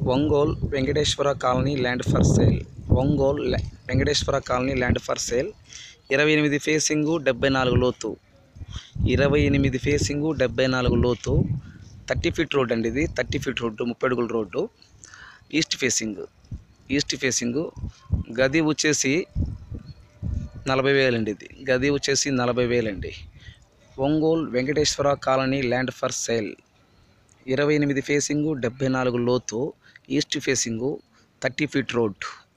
Ongole Venkateswara colony land for sale Ongole ల్యా- Venkateswara colony land for sale ఇరవై ఎనిమిది ఫేసింగు డెబ్బై నాలుగు లోతు ఇరవై ఎనిమిది ఫేసింగు డెబ్బై నాలుగు లోతు థర్టీ ఫీట్ రోడ్ అండి ఇది థర్టీ ఫీట్ రోడ్డు ముప్పై అడుగుల road east facing east facing గది వచ్చేసి నలభై వేలండి ఇది గది వచ్చేసి నలభై వేలండి Ongole Venkateswara colony land for sale ఇరవై ఎనిమిది ఫేసింగు డెబ్బై నాలుగు లోతు east facing thirty feet road